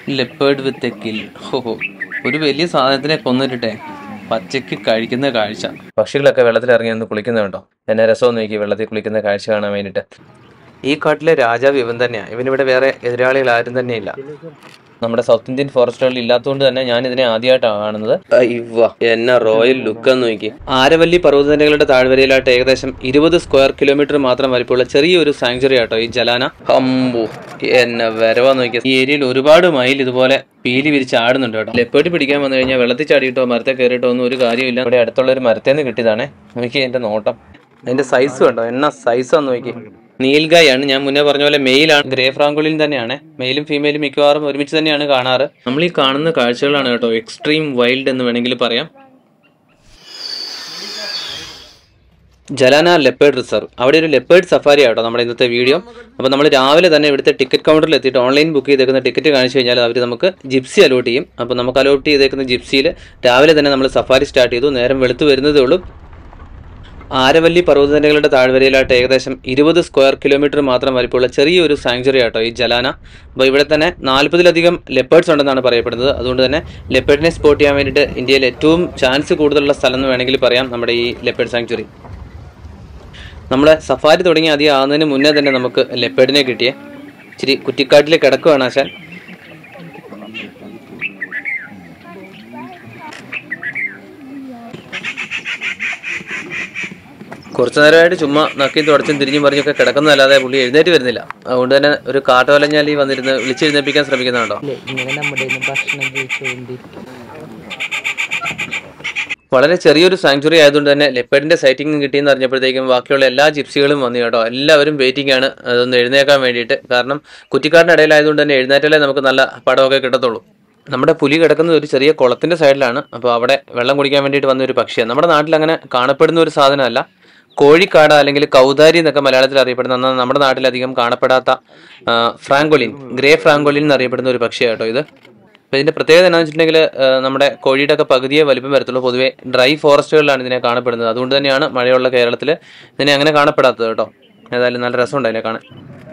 leopard with a kill ഹോ ഒരു വലിയ സാധനത്തിനെ കൊന്നിട്ടേ പച്ചയ്ക്ക് കഴിക്കുന്ന കാഴ്ച പക്ഷികളൊക്കെ വെള്ളത്തിൽ ഇറങ്ങി ഒന്ന് കുളിക്കുന്നുണ്ടോ എന്നെ രസമൊന്നും നോക്കി വെള്ളത്തിൽ കുളിക്കുന്ന കാഴ്ച കാണാൻ വേണ്ടിയിട്ട് ഈ കാട്ടിലെ രാജാവ് ഇവൻ തന്നെയാണ് ഇവനിവിടെ വേറെ എതിരാളികൾ ആരും തന്നെ ഇല്ല നമ്മുടെ സൗത്ത് ഇന്ത്യൻ ഫോറസ്റ്റുകളിൽ ഇല്ലാത്തതുകൊണ്ട് തന്നെ ഞാൻ ഇതിനെ ആദ്യമായിട്ടാണ് കാണുന്നത് ഇവ എന്ന റോയൽ ലുക്ക് എന്ന് നോക്കി ആരവല്ലി പർവ്വതനിരകളുടെ താഴ്വരയിലായിട്ട് ഏകദേശം ഇരുപത് സ്ക്വയർ കിലോമീറ്റർ മാത്രം വലിപ്പമുള്ള ചെറിയൊരു സാങ്ച്വറി ആട്ടോ ഈ ജലാന ഹംബു എന്നെ വരവാ നോക്കിയ ഈ ഏരിയയിൽ ഒരുപാട് മൈൽ ഇതുപോലെ പീലി വിരിച്ച് ആടുന്നുണ്ട് കേട്ടോ ലെപ്പേട്ട് പിടിക്കാൻ വന്നു കഴിഞ്ഞാൽ വെള്ളത്തിൽ ചാടിയിട്ടോ മരത്തെ കയറിയിട്ടോ ഒന്നും ഒരു കാര്യമില്ല ഇവിടെ അടുത്തുള്ള ഒരു മരത്തേന്ന് കിട്ടിയതാണേ നോക്കി എന്റെ നോട്ടം അതിന്റെ സൈസ് കണ്ടോ എന്നാ സൈസാന്ന് നോക്കി നീൽഗായാണ് ഞാൻ മുന്നേ പറഞ്ഞ പോലെ മെയിലാണ് ഗ്രേ ഫ്രാങ്കുളിൽ തന്നെയാണ് മെയിലും ഫീമെയിലും മിക്കവാറും ഒരുമിച്ച് തന്നെയാണ് കാണാറ് നമ്മൾ ഈ കാണുന്ന കാഴ്ചകളാണ് കേട്ടോ എക്സ്ട്രീം വൈൽഡ് എന്ന് വേണമെങ്കിൽ പറയാം ജലാന ലെപ്പേർഡ് റിസർവ് അവിടെ ഒരു ലെപ്പേർഡ് സഫാരി ആട്ടോ നമ്മുടെ ഇന്നത്തെ വീഡിയോ അപ്പോൾ നമ്മൾ രാവിലെ തന്നെ ഇവിടുത്തെ ടിക്കറ്റ് കൗണ്ടറിൽ എത്തിയിട്ട് ഓൺലൈൻ ബുക്ക് ചെയ്തേക്കുന്ന ടിക്കറ്റ് കാണിച്ചു കഴിഞ്ഞാൽ അവർ നമുക്ക് ജിപ്സി അലോട്ട് ചെയ്യും അപ്പോൾ നമുക്ക് അലോട്ട് ചെയ്തേക്കുന്ന ജിപ്സിയിൽ രാവിലെ തന്നെ നമ്മൾ സഫാരി സ്റ്റാർട്ട് ചെയ്തു നേരം വെളുത്ത് വരുന്നതേ ഉള്ളൂ ആരവല്ലി പർവ്വതനിരകളുടെ താഴ്വരയിലായിട്ട് ഏകദേശം ഇരുപത് സ്ക്വയർ കിലോമീറ്റർ മാത്രം വലിപ്പമുള്ള ചെറിയൊരു സാങ്ച്വറി ആട്ടോ ഈ ജലാന അപ്പോൾ ഇവിടെ തന്നെ നാൽപ്പതിലധികം ലെപ്പേർഡ്സ് ഉണ്ടെന്നാണ് പറയപ്പെടുന്നത് അതുകൊണ്ട് തന്നെ ലെപ്പേർഡിനെ സ്പോട്ട് ചെയ്യാൻ വേണ്ടിയിട്ട് ഇന്ത്യയിൽ ഏറ്റവും ചാൻസ് കൂടുതലുള്ള സ്ഥലം എന്ന് വേണമെങ്കിൽ പറയാം നമ്മുടെ ഈ ലെപ്പേർഡ് സാങ്ച്വറി നമ്മുടെ സഫാരി തുടങ്ങി അധികം ആകുന്നതിന് മുന്നേ തന്നെ നമുക്ക് ലെപ്പേർഡിനെ കിട്ടിയേ ഇച്ചിരി കുറ്റിക്കാട്ടിൽ കിടക്കുവാണ് ആശാൻ കുറച്ചു നേരമായിട്ട് ചുമ്മാ നക്കി തുടച്ചും തിരിഞ്ഞും പറഞ്ഞൊക്കെ കിടക്കുന്നതല്ലാതെ പുള്ളി എഴുന്നേറ്റ് വരുന്നില്ല അതുകൊണ്ട് തന്നെ ഒരു കാട്ടുവലഞ്ഞാലി വന്നിരുന്ന് വിളിച്ചെഴുന്നേപ്പിക്കാൻ ശ്രമിക്കുന്നുണ്ടോ ഇല്ലേ, ഇങ്ങനെ നമ്മുടെ കയ്യിന്ന് ഭക്ഷണം ചോദിച്ചുകൊണ്ടിരിക്കും വളരെ ചെറിയൊരു സാങ്ച്വറി ആയതുകൊണ്ട് തന്നെ ലെപ്പേഡിന്റെ സൈറ്റിംഗ് കിട്ടിയെന്ന് അറിഞ്ഞപ്പോഴത്തേക്കും ബാക്കിയുള്ള എല്ലാ ജിപ്സികളും വന്നു കേട്ടോ എല്ലാവരും വെയിറ്റിംഗ് ആണ് അതൊന്ന് എഴുന്നേക്കാൻ വേണ്ടിയിട്ട് കാരണം കുറ്റിക്കാടിന്റെ ഇടയിലായതുകൊണ്ട് തന്നെ എഴുന്നേറ്റാലേ നമുക്ക് നല്ല പടമൊക്കെ കിട്ടത്തുള്ളൂ നമ്മുടെ പുലി കിടക്കുന്നത് ഒരു ചെറിയ കുളത്തിന്റെ സൈഡിലാണ് അപ്പോൾ അവിടെ വെള്ളം കുടിക്കാൻ വേണ്ടിയിട്ട് വന്ന ഒരു പക്ഷിയാണ് നമ്മുടെ നാട്ടിൽ അങ്ങനെ കാണപ്പെടുന്ന ഒരു സാധനമല്ല കോഴിക്കാട അല്ലെങ്കിൽ കൗതാരി എന്നൊക്കെ മലയാളത്തിൽ അറിയപ്പെടുന്ന എന്നാൽ നമ്മുടെ നാട്ടിൽ അധികം കാണപ്പെടാത്ത ആ, ഫ്രാങ്കോലിൻ ഗ്രേ ഫ്രാങ്കോലിൻ എന്നറിയപ്പെടുന്ന ഒരു പക്ഷിയാട്ടോ ഇത് അപ്പോൾ ഇതിന്റെ പ്രത്യേകത എന്താണെന്ന് വെച്ചിട്ടുണ്ടെങ്കിൽ നമ്മുടെ കോഴിയുടെ ഒക്കെ പകുതിയെ വലിപ്പം വരത്തുള്ളൂ പൊതുവേ ഡ്രൈ ഫോറസ്റ്റുകളിലാണ് ഇതിനെ കാണപ്പെടുന്നത് അതുകൊണ്ട് തന്നെയാണ് മഴയുള്ള കേരളത്തിൽ ഇതിനെ അങ്ങനെ കാണപ്പെടാത്തത് കേട്ടോ ഏതായാലും നല്ല രസമുണ്ട് അതിനെ കാണാൻ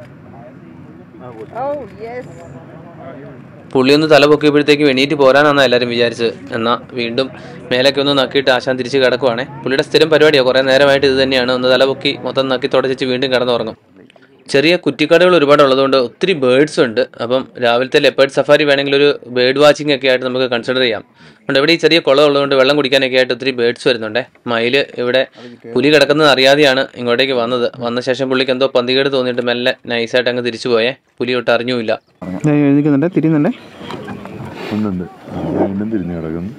പുള്ളി ഒന്ന് തല പൊക്കിയപ്പോഴത്തേക്കും എണീറ്റ് പോരാനാണ് എല്ലാവരും വിചാരിച്ചത് എന്നാൽ വീണ്ടും മേലൊക്കെ ഒന്ന് നക്കിയിട്ട് ആശാൻ തിരിച്ച് കിടക്കുവാണേ പുള്ളിയുടെ സ്ഥിരം പരിപാടിയാണ് കുറേ നേരമായിട്ട് ഇത് തന്നെയാണ് ഒന്ന് തല പൊക്കി മൊത്തം നക്കി തുടച്ചിട്ട് വീണ്ടും കിടന്നുറങ്ങും ചെറിയ കുറ്റിക്കാടുകൾ ഒരുപാട് ഉള്ളതുകൊണ്ട് ഒത്തിരി ബേർഡ്സ് ഉണ്ട് അപ്പം രാവിലത്തെ ലെപ്പേർഡ് സഫാരി വേണമെങ്കിൽ ഒരു ബേർഡ് വാച്ചിങ് ഒക്കെ ആയിട്ട് നമുക്ക് കൺസിഡർ ചെയ്യാം അതുകൊണ്ട് ഇവിടെ ഈ ചെറിയ കുളം ഉള്ളതുകൊണ്ട് വെള്ളം കുടിക്കാനൊക്കെ ആയിട്ട് ഒത്തിരി ബേർഡ്സ് വരുന്നുണ്ടേ മയില് ഇവിടെ പുലി കിടക്കുന്നത് അറിയാതെയാണ് ഇങ്ങോട്ടേക്ക് വന്നത് വന്ന ശേഷം പുള്ളിക്ക് എന്തോ പന്തികേട് തോന്നിയിട്ട് മെല്ലെ നൈസായിട്ട് അങ്ങ് തിരിച്ചു പോയേ പുലി ഒട്ട് അറിഞ്ഞുമില്ല ദേ എഴുതിക്കുന്നുണ്ട് തിരിയുന്നുണ്ട് ഉണ്ടുണ്ട് വീണ്ടും തിരിഞ്ഞു കിടക്കുന്നു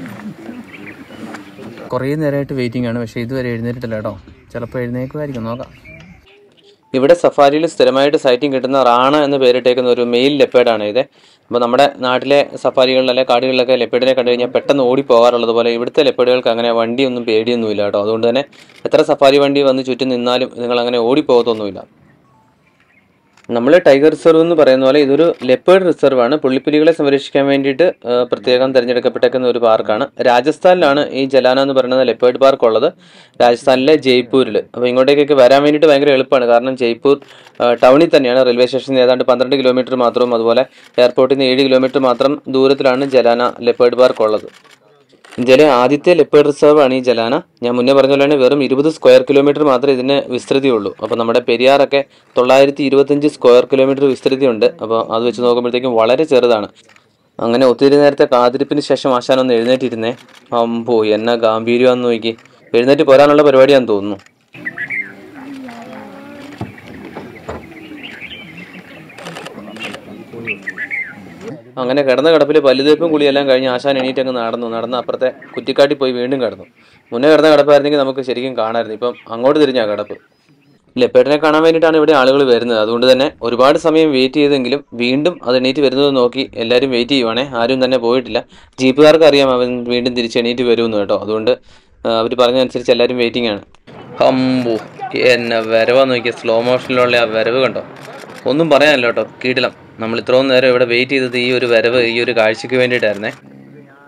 കുറേ നേരമായിട്ട് വെയിറ്റിംഗ് ആണ് പക്ഷേ ഇതുവരെ എഴുന്നേറ്റിട്ടില്ല കേട്ടോ ചിലപ്പോൾ എഴുന്നേക്കുമായിരിക്കും നോക്കാം ഇവിടെ സഫാരിയിൽ സ്ഥിരമായിട്ട് സൈറ്റിംഗ് കിട്ടുന്ന റാണ എന്ന് പേരിട്ടേക്കുന്ന ഒരു മെയിൽ ലെപ്പേഡാണ് ഇത് അപ്പോൾ നമ്മുടെ നാട്ടിലെ സഫാരികളിലെ കാടുകളിലൊക്കെ ലെപ്പേഡിനെ കണ്ടു കഴിഞ്ഞാൽ പെട്ടെന്ന് ഓടി പോകാറുള്ളത് പോലെ ഇവിടുത്തെ ലെപ്പേഡുകൾക്ക് അങ്ങനെ വണ്ടിയൊന്നും പേടിയൊന്നുമില്ല കേട്ടോ അതുകൊണ്ട് തന്നെ എത്ര സഫാരി വണ്ടി വന്ന് ചുറ്റും നിന്നാലും നിങ്ങൾ അങ്ങനെ ഓടിപ്പോകത്തൊന്നുമില്ല നമ്മൾ ടൈഗർ റിസർവ് എന്ന് പറയുന്ന പോലെ ഇതൊരു ലെപ്പേർഡ് റിസർവ് ആണ് പുള്ളിപ്പുലികളെ സംരക്ഷിക്കാൻ വേണ്ടിയിട്ട് ആ, പ്രത്യേകം തിരഞ്ഞെടുക്കപ്പെട്ടേക്കുന്ന ഒരു പാർക്കാണ് രാജസ്ഥാനിലാണ് ഈ ജലാന എന്ന് പറയുന്നത് ലെപ്പേർഡ് പാർക്ക് ഉള്ളത് രാജസ്ഥാനിലെ ജയ്പൂരിൽ അപ്പോൾ ഇങ്ങോട്ടേക്കൊക്കെ വരാൻ വേണ്ടിയിട്ട് ഭയങ്കര എളുപ്പമാണ് കാരണം ജയ്പൂർ ആ, ടൗണിൽ തന്നെയാണ് റെയിൽവേ സ്റ്റേഷനിൽ ഏതാണ്ട് പന്ത്രണ്ട് കിലോമീറ്റർ മാത്രവും അതുപോലെ എയർപോർട്ടിൽ നിന്ന് ഏഴ് കിലോമീറ്റർ മാത്രം ദൂരത്തിലാണ് ജലാന ലെപ്പേർഡ് പാർക്ക് ഉള്ളത് ഇന്ത്യയിലെ ആദ്യത്തെ ലെപ്പേർഡ് റിസർവ് ആണ് ഈ ജലാന ഞാൻ മുന്നേ പറഞ്ഞ പോലെയാണ് വെറും ഇരുപത് സ്ക്വയർ കിലോമീറ്റർ മാത്രമേ ഇതിന് വിസ്തൃതിയുള്ളൂ അപ്പോൾ നമ്മുടെ പെരിയാറൊക്കെ തൊള്ളായിരത്തി ഇരുപത്തഞ്ച് സ്ക്വയർ കിലോമീറ്റർ വിസ്തൃതിയുണ്ട് അപ്പോൾ അത് വെച്ച് നോക്കുമ്പോഴത്തേക്കും വളരെ ചെറുതാണ് അങ്ങനെ ഒത്തിരി നേരത്തെ കാത്തിരിപ്പിന് ശേഷം ആശാൻ ഒന്ന് എഴുന്നേറ്റിരുന്നേ അമ്പോ എന്നാ ഗാംഭീര്യമാണെന്ന് നോക്കി എഴുന്നേറ്റ് പോരാനുള്ള പരിപാടിയാന്ന് തോന്നുന്നു അങ്ങനെ കിടന്ന കിടപ്പിൽ പല്ലുതേപ്പും കുളിയെല്ലാം കഴിഞ്ഞ് ആശാൻ എണീറ്റ് അങ്ങ് നടന്നു നടന്ന് അപ്പുറത്തെ കുറ്റിക്കാട്ടിൽ പോയി വീണ്ടും കിടന്നു മുന്നേ കിടന്ന കിടപ്പായിരുന്നെങ്കിൽ നമുക്ക് ശരിക്കും കാണാമായിരുന്നു ഇപ്പം അങ്ങോട്ട് തിരിഞ്ഞാ കിടപ്പ് ലെപ്പേഡിനെ കാണാൻ വേണ്ടിയിട്ടാണ് ഇവിടെ ആളുകൾ വരുന്നത് അതുകൊണ്ട് തന്നെ ഒരുപാട് സമയം വെയിറ്റ് ചെയ്തെങ്കിലും വീണ്ടും അത് എണീറ്റ് വരുന്നത് നോക്കി എല്ലാവരും വെയിറ്റ് ചെയ്യുവാണേ ആരും തന്നെ പോയിട്ടില്ല ജീപ്പുകാർക്ക് അറിയാം അവൻ വീണ്ടും തിരിച്ച് എണീറ്റ് വരുമെന്ന് കേട്ടോ അതുകൊണ്ട് അവർ പറഞ്ഞതനുസരിച്ച് എല്ലാവരും വെയിറ്റിംഗ് ആണ് ഹമ്പു എന്നെ വരവാ നോക്കിയ സ്ലോ മോഷനിലുള്ള ആ വരവ് കണ്ടോ ഒന്നും പറയാനല്ല കേട്ടോ കീടിലം നമ്മൾ ഇത്രയും നേരം ഇവിടെ വെയിറ്റ് ചെയ്തത് ഈ ഒരു വരവ് ഈ ഒരു കാഴ്ചയ്ക്ക് വേണ്ടിയിട്ടായിരുന്നേ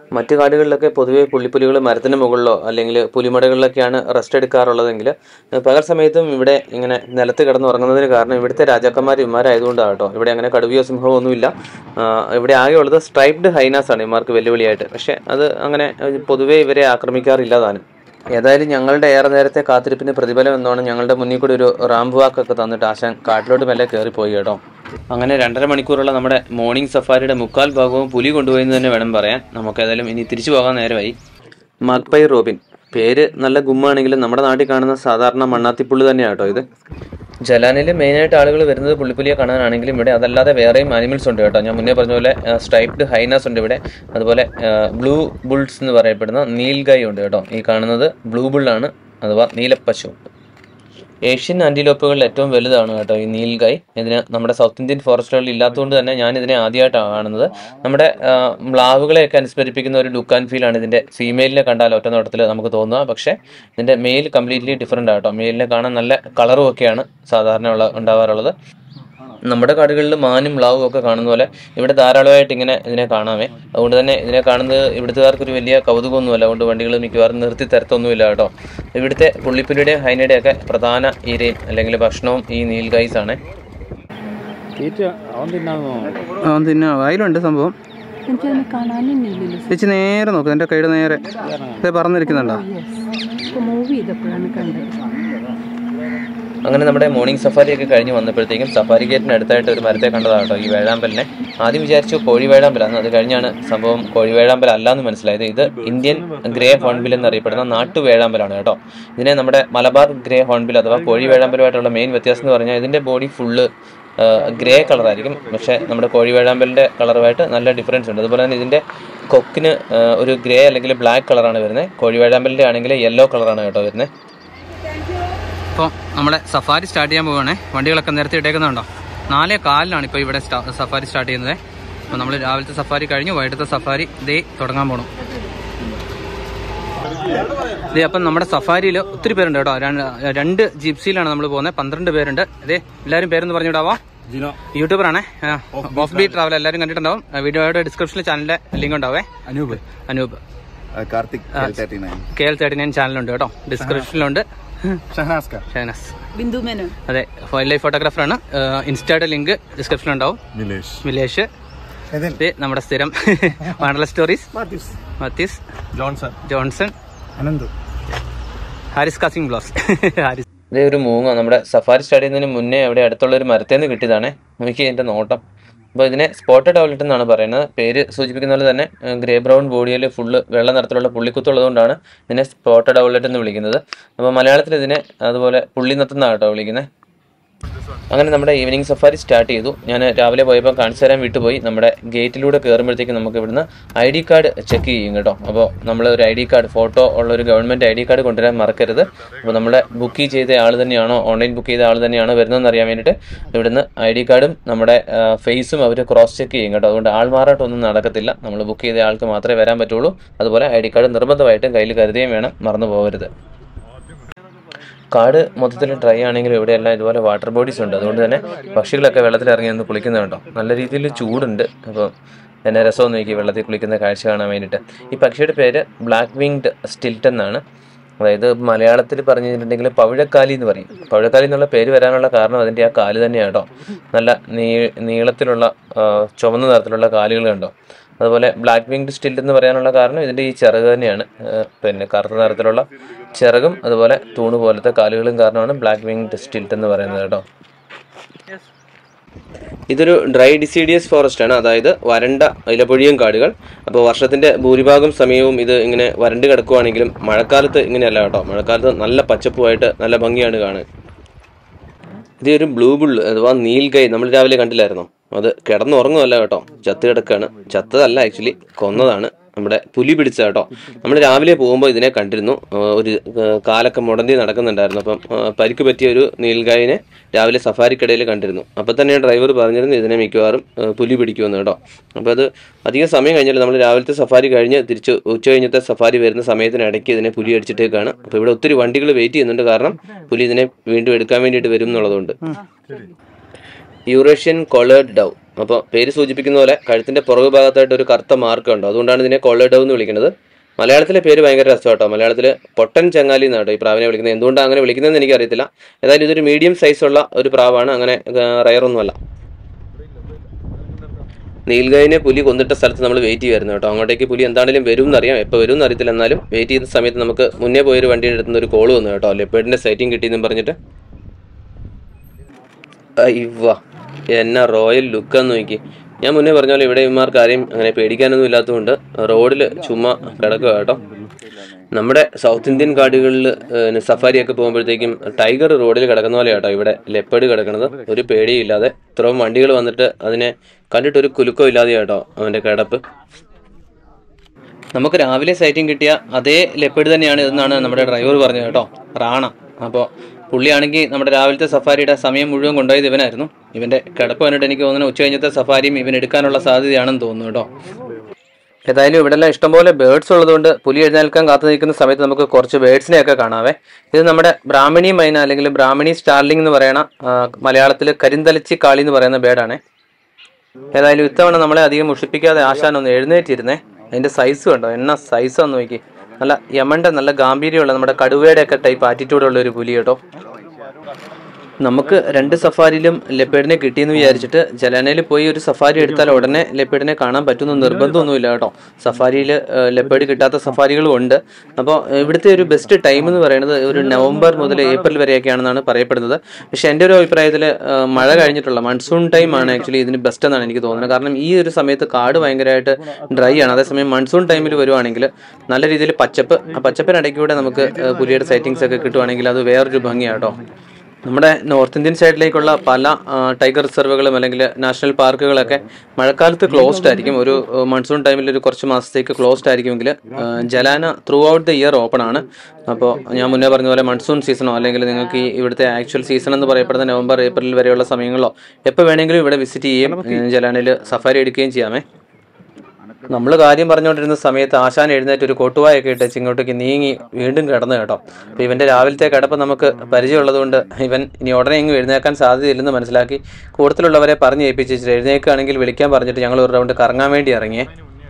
മറ്റു കാടുകളിലൊക്കെ പൊതുവെ പുള്ളിപ്പുലികൾ മരത്തിന് മുകളിലോ അല്ലെങ്കിൽ പുലിമടകളിലൊക്കെയാണ് റെസ്റ്റ് എടുക്കാറുള്ളതെങ്കിൽ ഏഹ് പകൽ സമയത്തും ഇവിടെ ഇങ്ങനെ നിലത്ത് കിടന്നുറങ്ങുന്നതിന് കാരണം ഇവിടുത്തെ രാജാക്കന്മാർ ഇവന്മാരായതുകൊണ്ടാണ് കേട്ടോ ഇവിടെ അങ്ങനെ കടുവയോ സിംഹമോ ഒന്നുമില്ല ആഹ് ഇവിടെ ആകെ ഉള്ളത് സ്ട്രൈപ്ഡ് ഹൈനാസ് ആണ് ഇവന്മാർക്ക് വെല്ലുവിളിയായിട്ട് പക്ഷേ അത് അങ്ങനെ ഏഹ് പൊതുവെ ഇവരെ ആക്രമിക്കാറില്ല താനും ഏതായാലും ഞങ്ങളുടെ ഏറെ നേരത്തെ കാത്തിരിപ്പിന് പ്രതിഫലം എന്നോണം ഞങ്ങളുടെ മുന്നിൽ കൂടി ഒരു റാമ്പ് വാക്കൊക്കെ തന്നിട്ട് ആശാൻ കാട്ടിലോട്ട് മെല്ലെ കയറിപ്പോയി കേട്ടോ അങ്ങനെ രണ്ടര മണിക്കൂറുള്ള നമ്മുടെ മോർണിംഗ് സഫാരിയുടെ മുക്കാൽ ഭാഗവും പുലി കൊണ്ടുപോയെന്ന് തന്നെ വേണം പറയാൻ നമുക്ക് ഏതായാലും ഇനി തിരിച്ചു പോകാൻ നേരമായി മഗ്പൈ റോബിൻ പേര് നല്ല ഗുമ്മാണെങ്കിലും നമ്മുടെ നാട്ടിൽ കാണുന്ന സാധാരണ മണ്ണാത്തിപ്പുള്ളി തന്നെയാണ് കേട്ടോ ഇത് ജലാനിൽ മെയിനായിട്ട് ആളുകൾ വരുന്നത് പുള്ളിപ്പുലിയെ കാണാനാണെങ്കിലും ഇവിടെ അതല്ലാതെ വേറെയും ആനിമൽസ് ഉണ്ട് കേട്ടോ ഞാൻ മുന്നേ പറഞ്ഞ പോലെ സ്ട്രൈപ്ഡ് ഹൈനാസ് ഉണ്ട് ഇവിടെ അതുപോലെ ബ്ലൂ ബുൾസ് എന്ന് പറയപ്പെടുന്ന നീൽഗായ് ഉണ്ട് കേട്ടോ ഈ കാണുന്നത് ബ്ലൂ ബുള്ളാണ് അഥവാ നീലപ്പശു ഏഷ്യൻ ആന്റിലോപ്പുകളിൽ ഏറ്റവും വലുതാണ് കേട്ടോ ഈ നീൽഗായ് ഇതിന് നമ്മുടെ സൗത്ത് ഇന്ത്യൻ ഫോറസ്റ്റുകളിൽ ഇല്ലാത്തതുകൊണ്ട് തന്നെ ഞാൻ ഇതിനെ ആദ്യമായിട്ടാണ് കാണുന്നത് നമ്മുടെ ആ, മ്ലാവുകളെയൊക്കെ അനുസ്മരിപ്പിക്കുന്ന ഒരു ലുക്ക് ആൻഡ് ഫീൽ ആണ് ഇതിന്റെ ഫീമെയിലിനെ കണ്ടാൽ ഒറ്റ നോട്ടത്തിൽ നമുക്ക് തോന്നുക പക്ഷേ ഇതിന്റെ മെയിൽ കംപ്ലീറ്റ്ലി ഡിഫറെൻ്റ് ആട്ടോ മെയിലിനെ കാണാൻ നല്ല കളറും ഒക്കെയാണ് സാധാരണ ഉള്ള ഉണ്ടാവാറുള്ളത് നമ്മുടെ കാടുകളിൽ മാനും മ്ലാവും ഒക്കെ കാണുന്ന പോലെ ഇവിടെ ധാരാളമായിട്ട് ഇങ്ങനെ ഇതിനെ കാണാമേ അതുകൊണ്ട് തന്നെ ഇതിനെ കാണുന്നത് ഇവിടുത്തുകാർക്ക് ഒരു വലിയ കൗതുകമൊന്നുമല്ല അതുകൊണ്ട് വണ്ടികൾ മിക്കവാറും നിർത്തി തരത്തൊന്നുമില്ല കേട്ടോ ഇവിടുത്തെ പുള്ളിപ്പുലിയുടെയും ഹൈനയുടെയും ഒക്കെ പ്രധാന ഇരയും അല്ലെങ്കിൽ ഭക്ഷണവും ഈ നീൽഗൈസ് ആണ് തീറ്റ അവൻ തിന്നാന്ന് തോന്നുന്നു ആ പിന്നെ അതിലുണ്ട് സംഭവം എനിക്കതിനെ കാണാനൊന്നുമില്ലല്ലോ ചേച്ചി നേരെ നോക്ക് എൻ്റെ കൈയുടെ നേരെ ഇത് പറന്നിരിക്കുന്നുണ്ടോ ഇപ്പോൾ മൂവ് ചെയ്തപ്പോഴാണ് കണ്ടത് അങ്ങനെ നമ്മുടെ മോർണിംഗ് സഫാരി ഒക്കെ കഴിഞ്ഞ് വന്നപ്പോഴത്തേക്കും സഫാരി ഗേറ്റിന് അടുത്തായിട്ട് ഒരു മരത്തെ കണ്ടതാണ് കേട്ടോ ഈ വേഴാമ്പലിനെ ആദ്യം വിചാരിച്ചു കോഴി വേഴാമ്പലാന്ന് അത് കഴിഞ്ഞാണ് സംഭവം കോഴി വേഴാമ്പൽ അല്ലാന്ന് മനസ്സിലായത് ഇത് ഇന്ത്യൻ ഗ്രേ ഹോൺബിൽ എന്നറിയപ്പെടുന്ന നാട്ടു വേഴാമ്പലാണ് കേട്ടോ ഇതിനെ നമ്മുടെ മലബാർ ഗ്രേ ഹോൺബിൽ അഥവാ കോഴി വേഴാമ്പലുമായിട്ടുള്ള മെയിൻ വ്യത്യാസം എന്ന് പറഞ്ഞാൽ ഇതിന്റെ ബോഡി ഫുള്ള് ഗ്രേ കളറായിരിക്കും പക്ഷേ നമ്മുടെ കോഴി വേഴാമ്പലിന്റെ കളറുമായിട്ട് നല്ല ഡിഫറൻസ് ഉണ്ട് അതുപോലെ തന്നെ ഇതിന്റെ കൊക്കിന് ആ, ഒരു ഗ്രേ അല്ലെങ്കിൽ ബ്ലാക്ക് കളറാണ് വരുന്നത് കോഴി വേഴാമ്പലിന്റെ ആണെങ്കിൽ യെല്ലോ കളറാണ് കേട്ടോ വരുന്നത് അപ്പോൾ നമ്മുടെ സഫാരി സ്റ്റാർട്ട് ചെയ്യാൻ പോവുകയാണേ വണ്ടികളൊക്കെ നേരത്തെ ഇട്ടേക്കുന്നുണ്ടോ നാലേ കാലിലാണ് ഇപ്പോൾ ഇവിടെ സ്റ്റാ- സഫാരി സ്റ്റാർട്ട് ചെയ്യുന്നത് അപ്പോൾ നമ്മൾ രാവിലത്തെ സഫാരി കഴിഞ്ഞു വൈകിട്ടത്തെ സഫാരി ഇതേ തുടങ്ങാൻ പോകണം ഇതേ അപ്പം നമ്മുടെ സഫാരിയിൽ ഒത്തിരി പേരുണ്ട് കേട്ടോ രണ്ട് രണ്ട് ജിപ്സിയിലാണ് നമ്മൾ പോകുന്നത് പന്ത്രണ്ട് പേരുണ്ട് ഇതേ എല്ലാവരും പേരൊന്ന് പറഞ്ഞു വിടാവോ ജിനോ യൂട്യൂബറാണേ ഓഫ് ബീറ്റ് ട്രാവൽ എല്ലാവരും കണ്ടിട്ടുണ്ടാവും വീഡിയോയുടെ ഡിസ്ക്രിപ്ഷനിൽ ചാനലിന്റെ ലിങ്ക് ഉണ്ടാവേ Anoop Anoop Karthik thirty nine K L thirty nine ചാനലുണ്ട് കേട്ടോ ഡിസ്ക്രിപ്ഷനിലുണ്ട് ഷഹനാസ്കർ ഷഹനാസ് ബിന്ദു മേനോൻ അതെ വൈൽഡ് ലൈഫ് ഫോട്ടോഗ്രാഫറാണ് ഇൻസ്റ്റയുടെ ലിങ്ക് ഡിസ്ക്രിപ്ഷനിൽ ഉണ്ടാവും നിലേഷ് മിലേഷ് ഇത് നമ്മുടെ സ്ഥിരം വാണ്ടല സ്റ്റോറീസ് മത്തീസ് ജോൺസൺ ജോൺസൺ അനന്ത് ഹാരിസ് കാസിംഗ് ബ്ലോസ് ഹാരിസ് ഇതേ ഒരു മൂങ്ങ നമ്മുടെ സഫാരി സ്റ്റാർട്ട് ചെയ്യുന്നതിന് മുന്നേ അവിടെ അടുത്തുള്ള ഒരു മരത്തേന്ന് കിട്ടിയതാണ് നോക്കി ഇതിന്റെ നോട്ടം അപ്പോൾ ഇതിനെ സ്പോട്ടഡ് ഔലറ്റ് എന്നാണ് പറയുന്നത് പേര് സൂചിപ്പിക്കുന്ന പോലെ തന്നെ ഗ്രേ ബ്രൗൺ ബോഡിയിൽ ഫുള്ള് വെള്ള നിറത്തിലുള്ള പുള്ളിക്കുത്തുള്ളതുകൊണ്ടാണ് ഇതിനെ സ്പോട്ടഡ് ഔലറ്റ് എന്ന് വിളിക്കുന്നത് അപ്പോൾ മലയാളത്തിൽ ഇതിനെ അതുപോലെ പുള്ളിനത്തെന്നാണ് കേട്ടോ വിളിക്കുന്നത് അങ്ങനെ നമ്മുടെ ഈവനിങ് സഫാരി സ്റ്റാർട്ട് ചെയ്തു ഞാൻ രാവിലെ പോയപ്പോൾ കാണിച്ചു തരാൻ വിട്ടുപോയി നമ്മുടെ ഗേറ്റിലൂടെ കയറുമ്പോഴത്തേക്കും നമുക്ക് ഇവിടുന്ന് ഐ ഡി കാർഡ് ചെക്ക് ചെയ്യും കേട്ടോ അപ്പോൾ നമ്മൾ ഒരു ഐ ഡി കാർഡ് ഫോട്ടോ ഉള്ള ഒരു ഗവൺമെൻറ് ഐ ഡി കാർഡ് കൊണ്ടുവരാൻ മറക്കരുത് അപ്പോൾ നമ്മുടെ ബുക്ക് ചെയ്ത ആൾ തന്നെയാണോ ഓൺലൈൻ ബുക്ക് ചെയ്ത ആൾ തന്നെയാണോ വരുന്നതെന്ന് അറിയാൻ വേണ്ടിയിട്ട് ഇവിടുന്ന് ഐ ഡി കാർഡും നമ്മുടെ ഫേസും അവർ ക്രോസ് ചെക്ക് ചെയ്യും കേട്ടോ അതുകൊണ്ട് ആൾ മാറാട്ടൊന്നും നടക്കത്തില്ല നമ്മൾ ബുക്ക് ചെയ്ത ആൾക്ക് മാത്രമേ വരാൻ പറ്റുള്ളൂ അതുപോലെ ഐ ഡി കാർഡ് നിർബന്ധമായിട്ടും കയ്യിൽ കരുതുകയും വേണം മറന്നു പോകരുത് കാട് മൊത്തത്തിൽ ഡ്രൈ ആണെങ്കിലും ഇവിടെയെല്ലാം ഇതുപോലെ വാട്ടർ ബോഡീസ് ഉണ്ട് അതുകൊണ്ട് തന്നെ പക്ഷികളൊക്കെ വെള്ളത്തിൽ ഇറങ്ങി നിന്ന് കുളിക്കുന്നുണ്ടോ നല്ല രീതിയിൽ ചൂടുണ്ട് അപ്പോൾ എന്നെ രസവും നോക്കി വെള്ളത്തിൽ കുളിക്കുന്ന കാഴ്ച കാണാൻ വേണ്ടിയിട്ട് ഈ പക്ഷിയുടെ പേര് ബ്ലാക്ക് വിങ്ഡ് സ്റ്റിൽറ്റ് എന്നാണ് അതായത് മലയാളത്തിൽ പറഞ്ഞു കഴിഞ്ഞിട്ടുണ്ടെങ്കിൽ പവിഴക്കാലി എന്ന് പറയും പവിഴക്കാലി എന്നുള്ള പേര് വരാനുള്ള കാരണം അതിൻ്റെ ആ കാല് തന്നെയാണ് കേട്ടോ നല്ല നീ നീളത്തിലുള്ള ആ, ചുവന്ന നിറത്തിലുള്ള കാലുകൾ കണ്ടോ അതുപോലെ ബ്ലാക്ക് വിങ്ഡ് സ്റ്റിൽറ്റ് എന്ന് പറയാനുള്ള കാരണം ഇതിൻ്റെ ഈ ചിറക് തന്നെയാണ് ആ, പിന്നെ കറുത്ത നിറത്തിലുള്ള ചിറകും അതുപോലെ തൂണ് പോലത്തെ കാലുകളും കാരണമാണ് ബ്ലാക്ക് വിങ്ഡ് സ്റ്റിൽറ്റ് എന്ന് പറയുന്നത് കേട്ടോ ഇതൊരു ഡ്രൈ ഡിസീഡിയസ് ഫോറസ്റ്റ് ആണ് അതായത് വരണ്ട ഇലപൊഴിയും കാടുകൾ അപ്പോൾ വർഷത്തിന്റെ ഭൂരിഭാഗം സമയവും ഇത് ഇങ്ങനെ വരണ്ട് കിടക്കുവാണെങ്കിലും മഴക്കാലത്ത് ഇങ്ങനെയല്ല കേട്ടോ മഴക്കാലത്ത് നല്ല പച്ചപ്പുമായിട്ട് നല്ല ഭംഗിയാണ് കാണാൻ ഇത് ഒരു ബ്ലൂ ബുൾ അഥവാ നീൽഗൈ നമ്മൾ രാവിലെ കണ്ടില്ലായിരുന്നോ അത് കിടന്നുറങ്ങുമല്ല കേട്ടോ ചത്ത് കിടക്കാണ് ചത്തതല്ല ആക്ച്വലി കൊന്നതാണ് നമ്മുടെ പുലി പിടിച്ച കേട്ടോ നമ്മൾ രാവിലെ പോകുമ്പോൾ ഇതിനെ കണ്ടിരുന്നു ആ, ഒരു ആ, കാലൊക്കെ മുടന്തി നടക്കുന്നുണ്ടായിരുന്നു അപ്പം ആ, പരിക്ക് പറ്റിയ ഒരു നീൽഗായിനെ രാവിലെ സഫാരിക്കിടയിൽ കണ്ടിരുന്നു അപ്പം തന്നെ ഡ്രൈവർ പറഞ്ഞിരുന്നു ഇതിനെ മിക്കവാറും ആ, പുലി പിടിക്കുമെന്ന് കേട്ടോ അപ്പോൾ അത് അധികം സമയം കഴിഞ്ഞാൽ നമ്മൾ രാവിലത്തെ സഫാരി കഴിഞ്ഞ് തിരിച്ച് ഉച്ച കഴിഞ്ഞത്തെ സഫാരി വരുന്ന സമയത്തിനിടയ്ക്ക് ഇതിനെ പുലി അടിച്ചിട്ടേക്കാണ് അപ്പോൾ ഇവിടെ ഒത്തിരി വണ്ടികൾ വെയിറ്റ് ചെയ്യുന്നുണ്ട് കാരണം പുലി ഇതിനെ വീണ്ടും എടുക്കാൻ വേണ്ടിയിട്ട് വരും എന്നുള്ളതുകൊണ്ട് യൂറേഷ്യൻ കൊളേർഡ് ഡവ് അപ്പോൾ പേര് സൂചിപ്പിക്കുന്ന പോലെ കഴുത്തിന്റെ പുറകു ഭാഗത്തായിട്ട് ഒരു കറുത്ത മാർക്ക് ഉണ്ടോ അതുകൊണ്ടാണ് ഇതിനെ കൊള്ളർ ഡവ് എന്ന് വിളിക്കുന്നത് മലയാളത്തിലെ പേര് ഭയങ്കര രസം കേട്ടോ മലയാളത്തിൽ പൊട്ടൻ ചങ്ങാലി എന്നാണ് കേട്ടോ ഈ പ്രാവിനെ വിളിക്കുന്നത് എന്തുകൊണ്ടാണ് അങ്ങനെ വിളിക്കുന്നതെന്ന് എനിക്കറിയത്തില്ല ഏതായാലും ഇതൊരു മീഡിയം സൈസുള്ള ഒരു പ്രാവാണ് അങ്ങനെ റയറൊന്നുമല്ല നീൽഗായിനെ പുലി കൊന്നിട്ട സ്ഥലത്ത് നമ്മൾ വെയിറ്റ് ചെയ്യുമായിരുന്നു കേട്ടോ അങ്ങോട്ടേക്ക് പുലി എന്താണെങ്കിലും വരും എന്നറിയാം എപ്പോൾ വരും എന്നറിയത്തില്ല എന്നാലും വെയിറ്റ് ചെയ്യുന്ന സമയത്ത് നമുക്ക് മുന്നേ പോയൊരു വണ്ടിയുടെ അടുത്ത് നിന്ന് ഒരു കോൾ വന്നു കേട്ടോ ലെപ്പേഡിന്റെ സൈറ്റിംഗ് കിട്ടിയെന്നും പറഞ്ഞിട്ട് ഇവ എന്നാ റോയൽ ലുക്കാന്ന് നോക്കി ഞാൻ മുന്നേ പറഞ്ഞ പോലെ ഇവിടെ ഇവന്മാർക്ക് ആരെയും അങ്ങനെ പേടിക്കാനൊന്നും ഇല്ലാത്തതുകൊണ്ട് റോഡിൽ ചുമ്മാ കിടക്കുക കേട്ടോ നമ്മുടെ സൗത്ത് ഇന്ത്യൻ കാടുകളിൽ സഫാരിയൊക്കെ പോകുമ്പോഴത്തേക്കും ടൈഗർ റോഡിൽ കിടക്കുന്ന പോലെ കേട്ടോ ഇവിടെ ലെപ്പേഡ് കിടക്കുന്നത് ഒരു പേടിയും ഇല്ലാതെ ഇത്രയും വണ്ടികൾ വന്നിട്ട് അതിനെ കണ്ടിട്ട് ഒരു കുലുക്കം ഇല്ലാതെ കേട്ടോ അവന്റെ കിടപ്പ് നമുക്ക് രാവിലെ സൈറ്റിംഗ് കിട്ടിയ അതേ ലെപ്പേഡ് തന്നെയാണ് ഇതെന്നാണ് നമ്മുടെ ഡ്രൈവർ പറഞ്ഞത് കേട്ടോ റാണ അപ്പോൾ പുള്ളിയാണെങ്കിൽ നമ്മുടെ രാവിലത്തെ സഫാരിയുടെ സമയം മുഴുവൻ കൊണ്ടുപോയത് ഇവനായിരുന്നു ഇവന്റെ കിടപ്പ് കണ്ടിട്ട് എനിക്ക് തോന്നുന്നു ഉച്ച കഴിഞ്ഞത്തെ സഫാരിയും ഇവൻ എടുക്കാനുള്ള സാധ്യതയാണെന്ന് തോന്നുന്നു കേട്ടോ ഏതായാലും ഇവിടെ എല്ലാം ഇഷ്ടംപോലെ ബേർഡ്സ് ഉള്ളതുകൊണ്ട് പുലി എഴുന്നേൽക്കാൻ കാത്തു നിൽക്കുന്ന സമയത്ത് നമുക്ക് കുറച്ച് ബേർഡ്സിനെയൊക്കെ കാണാവേ ഇത് നമ്മുടെ ബ്രാഹ്മണി മൈന അല്ലെങ്കിൽ ബ്രാഹ്മണി സ്റ്റാർലിംഗ് എന്ന് പറയണ മലയാളത്തിൽ കരിന്തലിച്ചി കാളി എന്ന് പറയുന്ന ബേർഡാണ് ഏതായാലും ഇത്തവണ നമ്മളെ അധികം മുഷിപ്പിക്കാതെ ആശാൻ ഒന്ന് എഴുന്നേറ്റിരുന്നേ അതിന്റെ സൈസ് കണ്ടോ എന്നാ സൈസ് ഒന്ന് നോക്കി നല്ല യമണ്ട നല്ല ഗാംഭീര്യമുള്ള നമ്മുടെ കടുവയുടെ ഒക്കെ ടൈപ്പ് ആറ്റിറ്റ്യൂഡുള്ള ഒരു പുലി കേട്ടോ നമുക്ക് രണ്ട് സഫാരിയിലും ലെപ്പേഡിനെ കിട്ടിയെന്ന് വിചാരിച്ചിട്ട് ജലാനയിൽ പോയി ഒരു സഫാരി എടുത്താൽ ഉടനെ ലെപ്പേഡിനെ കാണാൻ പറ്റുന്ന നിർബന്ധമൊന്നുമില്ല കേട്ടോ സഫാരിയിൽ ലെപ്പേഡ് കിട്ടാത്ത സഫാരികളും ഉണ്ട് അപ്പോൾ ഇവിടുത്തെ ഒരു ബെസ്റ്റ് ടൈം എന്ന് പറയുന്നത് ഒരു നവംബർ മുതൽ ഏപ്രിൽ വരെയൊക്കെയാണെന്നാണ് പറയപ്പെടുന്നത് പക്ഷേ എൻ്റെ ഒരു അഭിപ്രായത്തിൽ മഴ കഴിഞ്ഞിട്ടുള്ള മൺസൂൺ ടൈം ആണ് ആക്ച്വലി ഇതിന് ബെസ്റ്റ് എന്നാണ് എനിക്ക് തോന്നുന്നത് കാരണം ഈ ഒരു സമയത്ത് കാട് ഭയങ്കരമായിട്ട് ഡ്രൈ ആണ് അതേസമയം മൺസൂൺ ടൈമിൽ വരുവാണെങ്കിൽ നല്ല രീതിയിൽ പച്ചപ്പ് ആ പച്ചപ്പിനിടയ്ക്കൂടെ നമുക്ക് ഏഹ്, പുലിയുടെ സൈറ്റിങ്സ് ഒക്കെ കിട്ടുവാണെങ്കിൽ അത് വേറൊരു ഭംഗിയാട്ടോ നമ്മുടെ നോർത്ത് ഇന്ത്യൻ സൈഡിലേക്കുള്ള പല ആ, ടൈഗർ റിസർവുകളും അല്ലെങ്കിൽ നാഷണൽ പാർക്കുകളൊക്കെ മഴക്കാലത്ത് ക്ലോസ്ഡ് ആയിരിക്കും ഒരു ആ, മൺസൂൺ ടൈമിൽ ഒരു കുറച്ച് മാസത്തേക്ക് ക്ലോസ്ഡ് ആയിരിക്കുമെങ്കിൽ ആ, Jhalana throughout the year open ആണ് അപ്പോൾ ഞാൻ മുന്നേ പറഞ്ഞ പോലെ മൺസൂൺ സീസണോ അല്ലെങ്കിൽ നിങ്ങൾക്ക് ഈ ഇവിടുത്തെ ആക്ച്വൽ സീസൺ എന്ന് പറയപ്പെടുന്ന നവംബർ ഏപ്രിൽ വരെയുള്ള സമയങ്ങളോ എപ്പോൾ വേണമെങ്കിലും ഇവിടെ വിസിറ്റ് ചെയ്യുകയും ജലാനിൽ സഫാരി എടുക്കുകയും ചെയ്യാമേ നമ്മൾ കാര്യം പറഞ്ഞുകൊണ്ടിരുന്ന സമയത്ത് ആശാൻ എഴുന്നേറ്റ് ഒരു കൊട്ടുവായൊക്കെ ഇട്ട് ഇങ്ങോട്ടേക്ക് നീങ്ങി വീണ്ടും കിടന്നു കേട്ടോ അപ്പൊ ഇവന്റെ രാവിലത്തെ കിടപ്പ് നമുക്ക് പരിചയമുള്ളതുകൊണ്ട് ഇവൻ ഇനി ഉടനെ ഇങ്ങ് എഴുന്നേക്കാൻ സാധ്യതയില്ലെന്ന് മനസ്സിലാക്കി കൂടുതലുള്ളവരെ പറഞ്ഞ് ഏൽപ്പിച്ചിട്ട് എഴുന്നേക്കുകയാണെങ്കിൽ വിളിക്കാൻ പറഞ്ഞിട്ട് ഞങ്ങൾ ഒരു റൗണ്ട് കറങ്ങാൻ വേണ്ടി ഇറങ്ങിയേ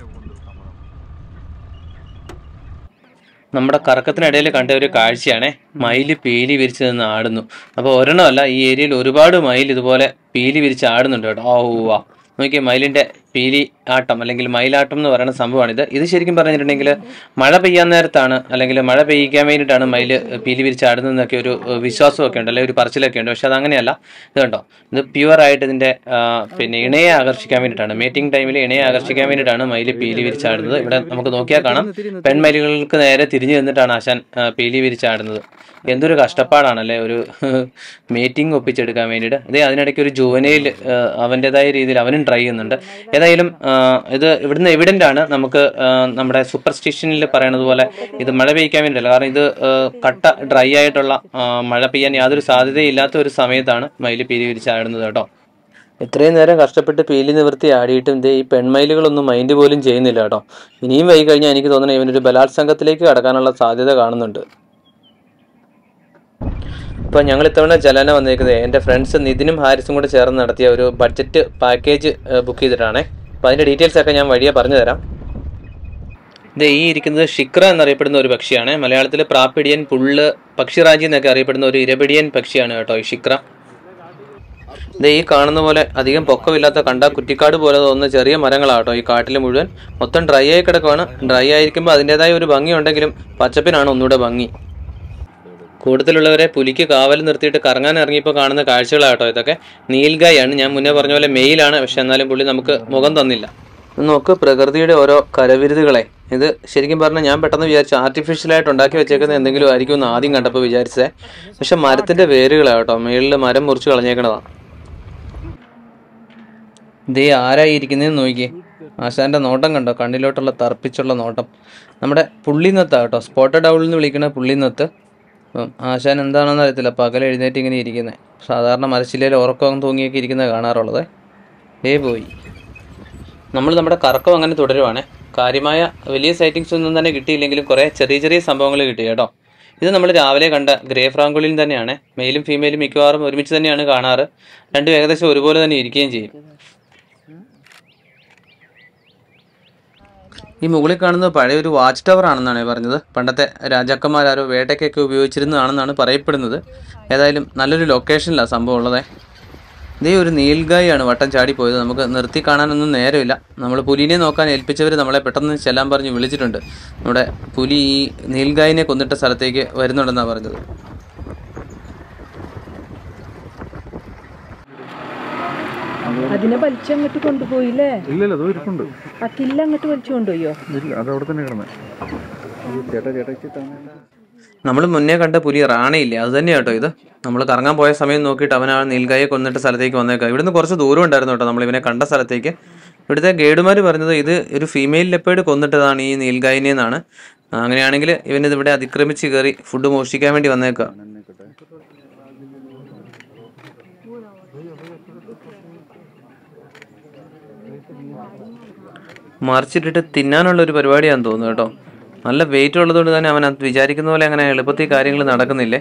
നമ്മുടെ കറക്കത്തിനിടയിൽ കണ്ട ഒരു കാഴ്ചയാണേ മയില് പീലി വിരിച്ച് നിന്ന് ആടുന്നു അപ്പോൾ ഒരെണ്ണമല്ല ഈ ഏരിയയിൽ ഒരുപാട് മയിൽ ഇതുപോലെ പീലി വിരിച്ച് ആടുന്നുണ്ട് കേട്ടോ ഓ വാ നോക്കിയേ മയിലിന്റെ പീലി ആട്ടം അല്ലെങ്കിൽ മയിലാട്ടം എന്ന് പറയുന്ന സംഭവമാണിത് ഇത് ശരിക്കും പറഞ്ഞിട്ടുണ്ടെങ്കിൽ മഴ പെയ്യാൻ നേരത്താണ് അല്ലെങ്കിൽ മഴ പെയ്യിക്കാൻ വേണ്ടിയിട്ടാണ് മയിൽ പീലി വിരിച്ച് ആടുന്നതെന്നൊക്കെ ഒരു ഏഹ്, വിശ്വാസമൊക്കെ ഉണ്ട് അല്ലെങ്കിൽ ഒരു പറച്ചിലൊക്കെ ഉണ്ട് പക്ഷെ അത് അങ്ങനെയല്ല ഇത് കണ്ടോ ഇത് പ്യുവർ ആയിട്ട് ഇതിന്റെ ആ, പിന്നെ ഇണയെ ആകർഷിക്കാൻ വേണ്ടിയിട്ടാണ് മീറ്റിംഗ് ടൈമിൽ ഇണയെ ആകർഷിക്കാൻ വേണ്ടിയിട്ടാണ് മയിൽ പീലി വിരിച്ചാടുന്നത് ഇവിടെ നമുക്ക് നോക്കിയാൽ കാണാം പെൺമയിലുകൾക്ക് നേരെ തിരിഞ്ഞു നിന്നിട്ടാണ് ആശാൻ ആ, പീലി വിരിച്ചാടുന്നത് എന്തൊരു കഷ്ടപ്പാടാണല്ലേ ഒരു മീറ്റിംഗ് ഒപ്പിച്ചെടുക്കാൻ വേണ്ടിയിട്ട് അതേ അതിനിടയ്ക്ക് ഒരു ജുവനയിൽ അവൻ്റെതായ രീതിയിൽ അവനും ട്രൈ ചെയ്യുന്നുണ്ട് ഏതായാലും ആ, ഇത് ഇവിടുന്ന് എവിഡൻ്റ് ആണ് നമുക്ക് ആ, നമ്മുടെ സൂപ്പർസ്റ്റിഷനിൽ പറയണത് പോലെ ഇത് മഴ പെയ്യിക്കാൻ വേണ്ടിയില്ല കാരണം ഇത് ആ, കട്ട ഡ്രൈ ആയിട്ടുള്ള ആ, മഴ പെയ്യാൻ യാതൊരു സാധ്യതയില്ലാത്ത ഒരു സമയത്താണ് മയിൽ പീലി വിരിച്ചാടുന്നത് കേട്ടോ ഇത്രയും നേരം കഷ്ടപ്പെട്ട് പീലി നിവൃത്തി ആടിയിട്ടും ദേ ഈ പെൺമയിലുകളൊന്നും മൈൻഡ് പോലും ചെയ്യുന്നില്ല കേട്ടോ ഇനിയും വൈകി കഴിഞ്ഞാൽ എനിക്ക് തോന്നുന്നത് ഇവനൊരു ബലാത്സംഗത്തിലേക്ക് കടക്കാനുള്ള സാധ്യത കാണുന്നുണ്ട് ഇപ്പൊ ഞങ്ങൾ ഇത്തവണ ജലന വന്നിരിക്കുന്നത് എൻ്റെ ഫ്രണ്ട്സ് നിതിനും ഹാരിസും കൂടെ ചേർന്ന് നടത്തിയ ഒരു ബഡ്ജറ്റ് പാക്കേജ് ബുക്ക് ചെയ്തിട്ടാണ് അപ്പോൾ അതിൻ്റെ ഡീറ്റെയിൽസ് ഒക്കെ ഞാൻ വഴിയെ പറഞ്ഞു തരാം ഇത് ഈ ഇരിക്കുന്നത് ഷിക്ര എന്നറിയപ്പെടുന്ന ഒരു പക്ഷിയാണ് മലയാളത്തിൽ പ്രാപ്പിടിയൻ പുള്ള് പക്ഷിറാജി എന്നൊക്കെ അറിയപ്പെടുന്ന ഒരു ഇരപിടിയൻ പക്ഷിയാണ് കേട്ടോ ഈ ഷിക്ര ഇത് ഈ കാണുന്ന പോലെ അധികം പൊക്കമില്ലാത്ത കണ്ട കുറ്റിക്കാട് പോലെ തോന്നുന്ന ചെറിയ മരങ്ങളാട്ടോ ഈ കാട്ടിൽ മുഴുവൻ മൊത്തം ഡ്രൈ ആയി കിടക്കുവാണ് ഡ്രൈ ആയിരിക്കുമ്പോൾ അതിൻ്റെതായ ഒരു ഭംഗി ഉണ്ടെങ്കിലും പച്ചപ്പിനാണ് ഒന്നുകൂടെ ഭംഗി കൂടുതലുള്ളവരെ പുലിക്ക് കാവൽ നിർത്തിയിട്ട് കറങ്ങാൻ ഇറങ്ങിയപ്പോൾ കാണുന്ന കാഴ്ചകളാട്ടോ ഇതൊക്കെ നീൽഗായാണ് ഞാൻ മുന്നേ പറഞ്ഞ പോലെ മെയിലാണ് പക്ഷെ എന്നാലും പുള്ളി നമുക്ക് മുഖം തന്നില്ല നോക്ക് പ്രകൃതിയുടെ ഓരോ കരവിരുതുകളെ ഇത് ശരിക്കും പറഞ്ഞാൽ ഞാൻ പെട്ടെന്ന് വിചാരിച്ചു ആർട്ടിഫിഷ്യലായിട്ട് ഉണ്ടാക്കി വെച്ചേക്കുന്ന എന്തെങ്കിലും ആയിരിക്കും എന്ന് ആദ്യം കണ്ടപ്പോൾ വിചാരിച്ചേ പക്ഷെ മരത്തിന്റെ വേരുകളാണ് കേട്ടോ മേളിൽ മരം മുറിച്ച് കളഞ്ഞേക്കണതാ ദേ ആരായിരിക്കുന്നതെന്ന് നോക്കിയേ ആശാന്റെ നോട്ടം കണ്ടോ കണ്ണിലോട്ടുള്ള തർപ്പിച്ചുള്ള നോട്ടം നമ്മുടെ പുള്ളിനത്താ കേട്ടോ സ്പോട്ടഡ് ഔൾ എന്ന് വിളിക്കുന്ന പുള്ളിനത്ത് ഉം, ആശാൻ എന്താണെന്ന് അറിയത്തില്ല പകൽ എഴുന്നേറ്റ് ഇങ്ങനെ ഇരിക്കുന്നത് സാധാരണ മരച്ചില്ലയിൽ ഉറക്കം തൂങ്ങിയൊക്കെ ഇരിക്കുന്നത് കാണാറുള്ളത് ഏ പോയി നമ്മൾ നമ്മുടെ കറക്കം അങ്ങനെ തുടരുവാണ് കാര്യമായ വലിയ സൈറ്റിങ്സ് ഒന്നും തന്നെ കിട്ടിയില്ലെങ്കിലും കുറേ ചെറിയ ചെറിയ സംഭവങ്ങൾ കിട്ടി കേട്ടോ ഇത് നമ്മൾ രാവിലെ കണ്ട ഗ്രേ ഫ്രാങ്കുളിൽ തന്നെയാണ് മെയിലും ഫീമെയിലും മിക്കവാറും ഒരുമിച്ച് തന്നെയാണ് കാണാറ് രണ്ടും ഏകദേശം ഒരുപോലെ തന്നെ ഇരിക്കുകയും ചെയ്യും ഈ മുകളിൽ കാണുന്നത് പഴയ ഒരു വാച്ച് ടവർ ആണെന്നാണ് പറഞ്ഞത് പണ്ടത്തെ രാജാക്കന്മാരാരോ വേട്ടയ്ക്കൊക്കെ ഉപയോഗിച്ചിരുന്നതാണെന്നാണ് പറയപ്പെടുന്നത് ഏതായാലും നല്ലൊരു ലൊക്കേഷനിലാണ് സംഭവം ഉള്ളത് ഇതേ ഒരു നീൽഗായിയാണ് വട്ടം ചാടി പോയത് നമുക്ക് നിർത്തി കാണാനൊന്നും നേരമില്ല നമ്മൾ പുലിനെ നോക്കാൻ ഏൽപ്പിച്ചവർ നമ്മളെ പെട്ടെന്ന് ചെല്ലാൻ പറഞ്ഞ് വിളിച്ചിട്ടുണ്ട് നമ്മുടെ പുലി ഈ നീൽഗായിനെ കൊന്നിട്ട സ്ഥലത്തേക്ക് വരുന്നുണ്ടെന്നാണ് പറഞ്ഞത് അതിനെ വലിച്ചങ്ങോട്ട് കൊണ്ടുപോയില്ലേ ഇല്ലല്ല അത് ഇരിപ്പുണ്ട് ആ കില്ല അങ്ങോട്ട് വലിച്ചു കൊണ്ടുപോയോ ഇല്ല അത് അവിടെ തന്നെ കിടന്നേ ചേട്ടാ ചേട്ടാ നമ്മൾ മുന്നേ കണ്ട പുലി റാണയില്ലേ അത് തന്നെയാ കേട്ടോ ഇത് നമ്മൾ കറങ്ങാൻ പോയ സമയം നോക്കിയിട്ട് അവൻ ആ നീൽഗായെ കൊന്നിട്ട് സ്ഥലത്തേക്ക് വന്നേക്കാം ഇവിടുന്ന് കുറച്ച് ദൂരം ഉണ്ടായിരുന്നു കേട്ടോ നമ്മൾ ഇവനെ കണ്ട സ്ഥലത്തേക്ക് ഇവിടുത്തെ ഗൈഡുമാർ പറഞ്ഞത് ഇത് ഒരു ഫീമെയിൽ ലെപ്പേഡ് കൊന്നിട്ടതാണ് ഈ നീൽഗായിനെ എന്നാണ് അങ്ങനെയാണെങ്കിൽ ഇവനിത് ഇവിടെ അതിക്രമിച്ച് കയറി ഫുഡ് മോഷ്ടിക്കാൻ വേണ്ടി വന്നേക്കാം മറിച്ചിട്ടിട്ട് തിന്നാനുള്ള ഒരു പരിപാടിയാന്ന് തോന്നുന്നു കേട്ടോ നല്ല വെയിറ്റ് ഉള്ളതുകൊണ്ട് തന്നെ അവൻ അത് വിചാരിക്കുന്ന പോലെ അങ്ങനെ എളുപ്പത്തിൽ കാര്യങ്ങൾ നടക്കുന്നില്ലേ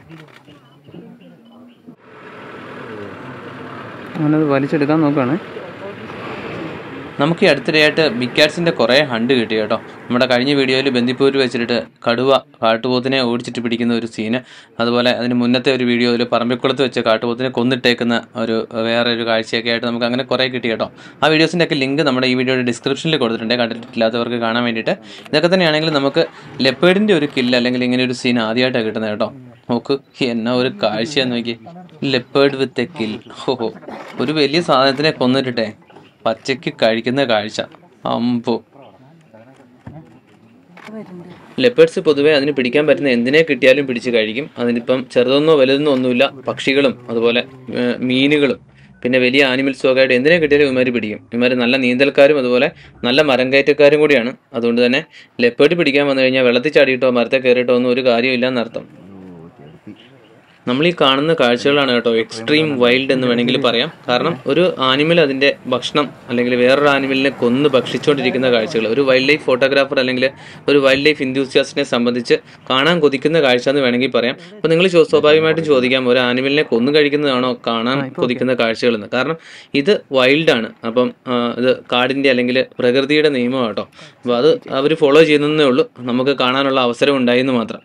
അവനത് വലിച്ചെടുക്കാൻ നോക്കുകയാണ് നമുക്ക് ഈ അടുത്തിടെയായിട്ട് ബിഗ് കാറ്റ്സിന്റെ കുറേ ഹണ്ട് കിട്ടി കേട്ടോ നമ്മുടെ കഴിഞ്ഞ വീഡിയോയിൽ ബന്ദിപ്പൂര് വെച്ചിട്ട് കടുവ കാട്ടുപോത്തിനെ ഓടിച്ചിട്ട് പിടിക്കുന്ന ഒരു സീന് അതുപോലെ അതിന് മുന്നത്തെ ഒരു വീഡിയോയിൽ പറമ്പിക്കുളത്ത് വെച്ച് കാട്ടുപോത്തിനെ കൊന്നിട്ടേക്കുന്ന ഒരു വേറെ ഒരു കാഴ്ചയൊക്കെ ആയിട്ട് നമുക്ക് അങ്ങനെ കുറേ കിട്ടി കേട്ടോ ആ വീഡിയോസിൻ്റെ ഒക്കെ ലിങ്ക് നമ്മുടെ ഈ വീഡിയോയുടെ ഡിസ്ക്രിപ്ഷനിൽ കൊടുത്തിട്ടുണ്ട് കണ്ടിട്ടില്ലാത്തവർക്ക് കാണാൻ വേണ്ടിയിട്ട് ഇതൊക്കെ തന്നെയാണെങ്കിൽ നമുക്ക് ലെപ്പേഡിൻ്റെ ഒരു കില്ല് അല്ലെങ്കിൽ ഇങ്ങനെ ഒരു സീൻ ആദ്യമായിട്ടാണ് കിട്ടുന്നത് കേട്ടോ നോക്ക് എന്നാ ഒരു കാഴ്ചയാന്ന് നോക്കി ലെപ്പേഡ് വിത്ത് എ കിൽ ഹോ ഒരു വലിയ സാധനത്തിനെ കൊന്നിട്ടിട്ടെ പച്ചയ്ക്ക് കഴിക്കുന്ന കാഴ്ച അമ്പോ ലെപ്പേഡ്സ് പൊതുവേ അതിന് പിടിക്കാൻ പറ്റുന്ന എന്തിനെ കിട്ടിയാലും പിടിച്ച് കഴിക്കും അതിനിപ്പം ചെറുതൊന്നോ വലുതെന്നോ ഒന്നുമില്ല പക്ഷികളും അതുപോലെ ഏർ, മീനുകളും പിന്നെ വലിയ ആനിമൽസും ഒക്കെ ആയിട്ട് എന്തിനെ കിട്ടിയാലും ഇവന്മാർ പിടിക്കും ഇവന്മാർ നല്ല നീന്തൽക്കാരും അതുപോലെ നല്ല മരം കയറ്റക്കാരും കൂടിയാണ് അതുകൊണ്ട് തന്നെ ലെപ്പേഡ് പിടിക്കാൻ വന്നു കഴിഞ്ഞാൽ വെള്ളത്തിൽ ചാടിയിട്ടോ മരത്തെ കയറിയിട്ടോ ഒന്നും ഒരു കാര്യമില്ല എന്നർത്ഥം നമ്മൾ ഈ കാണുന്ന കാഴ്ചകളാണ് കേട്ടോ എക്സ്ട്രീം വൈൽഡ് എന്ന് വേണമെങ്കിൽ പറയാം കാരണം ഒരു ആനിമൽ അതിന്റെ ഭക്ഷണം അല്ലെങ്കിൽ വേറൊരു ആനിമലിനെ കൊന്ന് ഭക്ഷിച്ചുകൊണ്ടിരിക്കുന്ന കാഴ്ചകൾ ഒരു വൈൽഡ് ലൈഫ് ഫോട്ടോഗ്രാഫർ അല്ലെങ്കിൽ ഒരു വൈൽഡ് ലൈഫ് ഇൻഡ്യൂസിയാസ്റ്റിനെ സംബന്ധിച്ച് കാണാൻ കൊതിക്കുന്ന കാഴ്ച എന്ന് വേണമെങ്കിൽ പറയാം അപ്പോൾ നിങ്ങൾ ചോ- സ്വാഭാവികമായിട്ടും ചോദിക്കാം ഒരു ആനിമലിനെ കൊന്നു കഴിക്കുന്നതാണോ കാണാൻ കൊതിക്കുന്ന കാഴ്ചകളെന്ന് കാരണം ഇത് വൈൽഡാണ് അപ്പം ആ, ഇത് കാടിന്റെ അല്ലെങ്കിൽ പ്രകൃതിയുടെ നിയമം കേട്ടോ അപ്പോൾ അത് അവർ ഫോളോ ചെയ്യുന്നതേ ഉള്ളൂ നമുക്ക് കാണാനുള്ള അവസരം ഉണ്ടായെന്ന് മാത്രം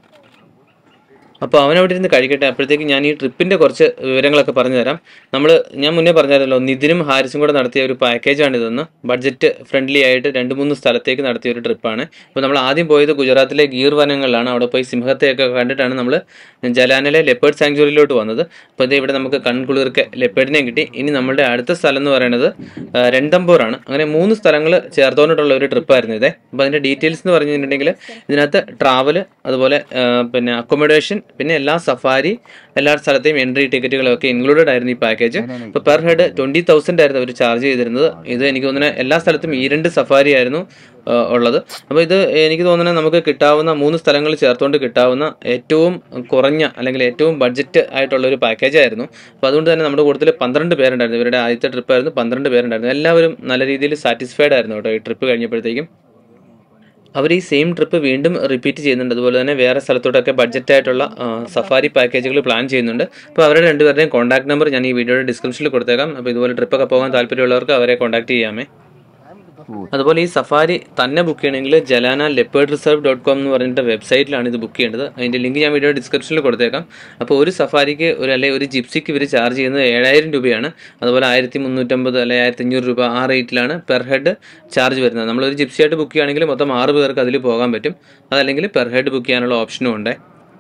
അപ്പോൾ അവൻ അവിടെ ഇരുന്ന് കഴിക്കട്ടെ അപ്പോഴത്തേക്ക് ഞാൻ ഈ ട്രിപ്പിന്റെ കുറച്ച് വിവരങ്ങളൊക്കെ പറഞ്ഞു തരാം നമ്മൾ ഞാൻ മുന്നേ പറഞ്ഞായിരുന്നല്ലോ നിതിനും ഹാരിസും കൂടെ നടത്തിയ ഒരു പാക്കേജാണ് ഇതെന്ന് ബഡ്ജറ്റ് ഫ്രണ്ട്ലി ആയിട്ട് രണ്ട് മൂന്ന് സ്ഥലത്തേക്ക് നടത്തിയ ഒരു ട്രിപ്പാണ് അപ്പോൾ നമ്മൾ ആദ്യം പോയത് ഗുജറാത്തിലെ ഗീർ വനങ്ങളിലാണ് അവിടെ പോയി സിംഹത്തെയൊക്കെ കണ്ടിട്ടാണ് നമ്മൾ ജലാനിലെ ലെപ്പേർഡ് സാങ്ച്വറിയിലോട്ട് വന്നത് അപ്പോൾ ഇത് ഇവിടെ നമുക്ക് കൺകുളിർക്കെ ലെപ്പേർഡിനെയും കിട്ടി ഇനി നമ്മളുടെ അടുത്ത സ്ഥലം എന്ന് പറയുന്നത് ആ, രണ്ടംപൂറാണ് അങ്ങനെ മൂന്ന് സ്ഥലങ്ങൾ ചേർത്തുകൊണ്ടിട്ടുള്ള ഒരു ട്രിപ്പായിരുന്നു ഇതേ അപ്പോൾ അതിൻ്റെ ഡീറ്റെയിൽസ് എന്ന് പറഞ്ഞിട്ടുണ്ടെങ്കിൽ ഇതിനകത്ത് ട്രാവൽ അതുപോലെ ആ, പിന്നെ അക്കോമഡേഷൻ പിന്നെ എല്ലാ സഫാരി എല്ലാ സ്ഥലത്തെയും എൻട്രി ടിക്കറ്റുകളും ഒക്കെ ഇൻക്ലൂഡഡ് ആയിരുന്നു ഈ പാക്കേജ് ഇപ്പോൾ പെർ ഹെഡ് ട്വൻറ്റി തൗസൻഡ് ആയിരുന്നു അവർ ചാർജ് ചെയ്തിരുന്നത് ഇത് എനിക്ക് തോന്നുന്നത് എല്ലാ സ്ഥലത്തും ഈ രണ്ട് സഫാരി ആയിരുന്നു ആ, ഉള്ളത് അപ്പോൾ ഇത് എനിക്ക് തോന്നുന്നത് നമുക്ക് കിട്ടാവുന്ന മൂന്ന് സ്ഥലങ്ങൾ ചേർത്തുകൊണ്ട് കിട്ടാവുന്ന ഏറ്റവും കുറഞ്ഞ അല്ലെങ്കിൽ ഏറ്റവും ബഡ്ജറ്റ് ആയിട്ടുള്ള ഒരു പാക്കേജ് ആയിരുന്നു അപ്പോൾ അതുകൊണ്ട് തന്നെ നമ്മുടെ കൂട്ടത്തിൽ പന്ത്രണ്ട് പേരുണ്ടായിരുന്നു ഇവരുടെ ആദ്യത്തെ ട്രിപ്പായിരുന്നു പന്ത്രണ്ട് പേരുണ്ടായിരുന്നു എല്ലാവരും നല്ല രീതിയിൽ സാറ്റിസ്ഫൈഡ് ആയിരുന്നു കേട്ടോ ഈ ട്രിപ്പ് കഴിഞ്ഞപ്പോഴത്തേക്കും അവർ ഈ സെയിം ട്രിപ്പ് വീണ്ടും റിപ്പീറ്റ് ചെയ്യുന്നുണ്ട് അതുപോലെ തന്നെ വേറെ സ്ഥലത്തോട്ടൊക്കെ ബഡ്ജറ്റ് ആയിട്ടുള്ള ആ, സഫാരി പാക്കേജുകൾ പ്ലാൻ ചെയ്യുന്നുണ്ട് അപ്പോൾ അവരുടെ രണ്ടുപേരുടെയും കോൺടാക്ട് നമ്പർ ഞാൻ ഈ വീഡിയോയുടെ ഡിസ്ക്രിപ്ഷനിൽ കൊടുത്തേക്കാം അപ്പോൾ ഇതുപോലെ ട്രിപ്പൊക്കെ പോകാൻ താല്പര്യമുള്ളവർക്ക് അവരെ കോൺടാക്ട് ചെയ്യാമേ അതുപോലെ ഈ സഫാരി തന്നെ ബുക്ക് ചെയ്യണമെങ്കിൽ Jhalana leopard reserve dot com എന്ന് പറഞ്ഞിട്ട് വെബ്സൈറ്റിലാണ് ഇത് ബുക്ക് ചെയ്യേണ്ടത് അതിൻ്റെ ലിങ്ക് ഞാൻ വീഡിയോ ഡിസ്ക്രിപ്ഷനിൽ കൊടുത്തേക്കാം അപ്പോൾ ഒരു സഫാരിക്ക് ഒരു അല്ലെങ്കിൽ ഒരു ജിപ്സിക്ക് ഇവർ ചാർജ് ചെയ്യുന്നത് ഏഴായിരം രൂപയാണ് അതുപോലെ ആയിരത്തി മുന്നൂറ്റമ്പത് അല്ലെങ്കിൽ ആയിരത്തി അഞ്ഞൂറ് രൂപ ആ റേറ്റിലാണ് പെർ ഹെഡ് ചാർജ് വരുന്നത് നമ്മളൊരു ജിപ്സി ആയിട്ട് ബുക്ക് ചെയ്യുകയാണെങ്കിൽ മൊത്തം ആറ് പേർക്ക് അതിൽ പോകാൻ പറ്റും അതല്ലെങ്കിൽ പെർ ഹെഡ് ബുക്ക് ചെയ്യാനുള്ള ഓപ്ഷനും ഉണ്ട്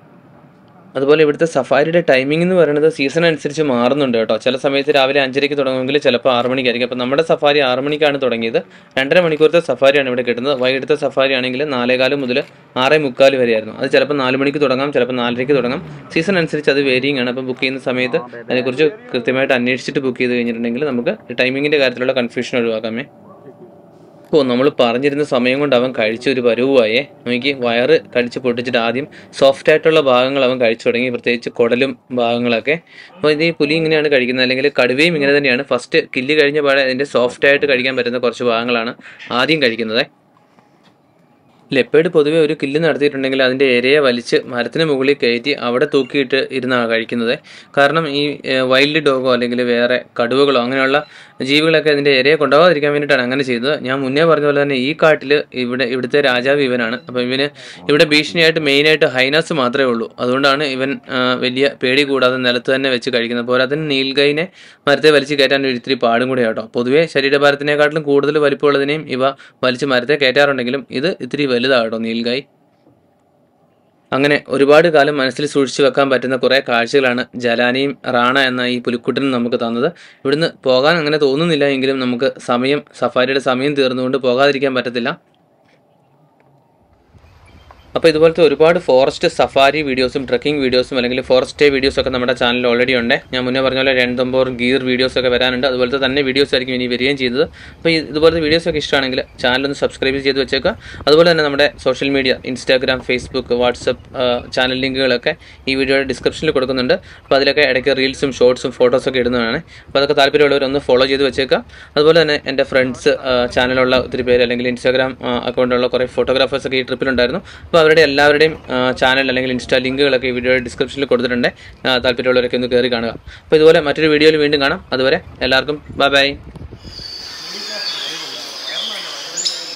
അതുപോലെ ഇവിടുത്തെ സഫാരിയുടെ ടൈമിംഗ് എന്ന് പറയുന്നത് സീസൺ അനുസരിച്ച് മാറുന്നുണ്ട് കേട്ടോ ചില സമയത്ത് രാവിലെ അഞ്ചരയ്ക്ക് തുടങ്ങുമെങ്കിൽ ചിലപ്പോൾ ആറ് മണിക്കായിരിക്കും അപ്പോൾ നമ്മുടെ സഫാരി ആറ് മണിക്കാണ് തുടങ്ങിയത് രണ്ടര മണിക്കൂറത്തെ സഫാരിയാണ് ഇവിടെ കിട്ടുന്നത് വൈകിട്ടത്തെ സഫാരി ആണെങ്കിൽ നാലേകാല് മുതൽ ആറേ മുക്കാൽ വരെയായിരുന്നു അത് ചിലപ്പോൾ നാല് മണിക്ക് തുടങ്ങാം ചിലപ്പോൾ നാലരയ്ക്ക് തുടങ്ങാം സീസൺ അനുസരിച്ച് അത് വേരിയിങ് ആണ് അപ്പോൾ ബുക്ക് ചെയ്യുന്ന സമയത്ത് അതിനെക്കുറിച്ച് കൃത്യമായിട്ട് അന്വേഷിച്ചിട്ട് ബുക്ക് ചെയ്ത് കഴിഞ്ഞിട്ടുണ്ടെങ്കിൽ നമുക്ക് ടൈമിങ്ങിൻ്റെ കാര്യത്തിലുള്ള കൺഫ്യൂഷൻ ഒഴിവാക്കാമേ ഓ നമ്മൾ പറഞ്ഞിരുന്ന സമയം കൊണ്ട് അവൻ കഴിച്ച ഒരു പരുവായേ നോക്കി വയറ് കടിച്ച് പൊട്ടിച്ചിട്ട് ആദ്യം സോഫ്റ്റ് ആയിട്ടുള്ള ഭാഗങ്ങൾ അവൻ കഴിച്ചു തുടങ്ങി പ്രത്യേകിച്ച് കുടലും ഭാഗങ്ങളൊക്കെ അപ്പോൾ ഇത് ഈ പുലി ഇങ്ങനെയാണ് കഴിക്കുന്നത് അല്ലെങ്കിൽ കടുവയും ഇങ്ങനെ തന്നെയാണ് ഫസ്റ്റ് കില്ല് കഴിഞ്ഞ പാടെ അതിൻ്റെ സോഫ്റ്റ് ആയിട്ട് കഴിക്കാൻ പറ്റുന്ന കുറച്ച് ഭാഗങ്ങളാണ് ആദ്യം കഴിക്കുന്നത് ലെപ്പേഡ് പൊതുവെ ഒരു കില്ല് നടത്തിയിട്ടുണ്ടെങ്കിൽ അതിൻ്റെ ഇരയെ വലിച്ച് മരത്തിന് മുകളിൽ കയറ്റി അവിടെ തൂക്കിയിട്ട് ഇരുന്നാണ് കഴിക്കുന്നത് കാരണം ഈ വൈൽഡ് ഡോഗോ അല്ലെങ്കിൽ വേറെ കടുവകളോ അങ്ങനെയുള്ള ജീവികളൊക്കെ അതിൻ്റെ ഇരയെ കൊണ്ടുപോകാതിരിക്കാൻ വേണ്ടിയിട്ടാണ് അങ്ങനെ ചെയ്തത് ഞാൻ മുന്നേ പറഞ്ഞ പോലെ തന്നെ ഈ കാട്ടിൽ ഇവിടെ ഇവിടുത്തെ രാജാവ് ഇവനാണ് അപ്പോൾ ഇവന് ഇവിടെ ഭീഷണിയായിട്ട് മെയിനായിട്ട് ഹൈനസ് മാത്രമേ ഉള്ളൂ അതുകൊണ്ടാണ് ഇവൻ ആ, വലിയ പേടി കൂടാതെ നിലത്ത് തന്നെ വെച്ച് കഴിക്കുന്നത് പോരാത്തിന് നീൽഗൈനെ മരത്തെ വലിച്ച് കയറ്റാൻ ഒരു ഇത്തിരി പാടും കൂടി കേട്ടോ പൊതുവേ ശരീരഭാരത്തിനെക്കാട്ടിലും കൂടുതൽ വലിപ്പമുള്ളതിനെയും ഇവ വലിച്ച് മരത്തെ കയറ്റാറുണ്ടെങ്കിലും ഇത് ഇത്തിരി വലുതാട്ടോ നീൽഗായ് അങ്ങനെ ഒരുപാട് കാലം മനസ്സിൽ സൂക്ഷിച്ചു വെക്കാൻ പറ്റുന്ന കുറേ കാഴ്ചകളാണ് ജലാനിയും റാണ എന്ന ഈ പുലിക്കുട്ടനും നമുക്ക് തന്നത് ഇവിടുന്ന് പോകാൻ അങ്ങനെ തോന്നുന്നില്ല എങ്കിലും നമുക്ക് സമയം സഫാരിയുടെ സമയം തീർന്നുകൊണ്ട് പോകാതിരിക്കാൻ പറ്റത്തില്ല അപ്പോൾ ഇതുപോലത്തെ ഒരുപാട് ഫോറസ്റ്റ് സഫാരി വീഡിയോസും ട്രക്കിംഗ് വീഡിയോസും അല്ലെങ്കിൽ ഫോറസ്റ്റ് ഡേ വീഡിയോസും ഒക്കെ നമ്മുടെ ചാനലിൽ ഓൾറെഡി ഉണ്ട് ഞാൻ മുന്നേ പറഞ്ഞ പോലെ രണ്ടൊമ്പോർ ഗീർ വീഡിയോസ് ഒക്കെ വരാനുണ്ട് അതുപോലത്തെ തന്നെ വീഡിയോസ് ആയിരിക്കും ഇനി വരികയും ചെയ്തത് അപ്പോൾ ഈ ഇതുപോലത്തെ വീഡിയോസ് ഒക്കെ ഇഷ്ടമാണെങ്കിൽ ചാനൽ ഒന്ന് സബ്സ്ക്രൈബ് ചെയ്ത് വെച്ചേക്കുക അതുപോലെ തന്നെ നമ്മുടെ social media Instagram Facebook WhatsApp channel ലിങ്കുകളൊക്കെ ഈ വീഡിയോയുടെ ഡിസ്ക്രിപ്ഷനിൽ കൊടുക്കുന്നുണ്ട് അപ്പോൾ അതിലൊക്കെ ഇടയ്ക്ക് റീൽസും ഷോർട്സും ഫോട്ടോസൊക്കെ ഇടുന്നതാണ് അപ്പോൾ അതൊക്കെ താല്പര്യമുള്ളവർ ഒന്ന് ഫോളോ ചെയ്ത് വെച്ചേക്കുക അതുപോലെ തന്നെ എൻ്റെ ഫ്രണ്ട്സ് ചാനലുള്ള ഒത്തിരി പേര് അല്ലെങ്കിൽ ഇൻസ്റ്റാഗ്രാം അക്കൗണ്ടുള്ള കുറേ ഫോട്ടോഗ്രാഫേഴ്സ് ഒക്കെ ഈ ട്രിപ്പിലുണ്ടായിരുന്നു അപ്പോൾ അവരുടെ എല്ലാവരുടെയും ചാനൽ അല്ലെങ്കിൽ ഇൻസ്റ്റാ ലിങ്കുകളൊക്കെ ഈ വീഡിയോയുടെ ഡിസ്ക്രിപ്ഷനിൽ കൊടുത്തിട്ടുണ്ട് ആ, താല്പര്യമുള്ളവരൊക്കെ ഒന്ന് കയറി കാണുക അപ്പോൾ ഇതുപോലെ മറ്റൊരു വീഡിയോയിൽ വീണ്ടും കാണാം അതുവരെ എല്ലാവർക്കും ബൈ ബൈ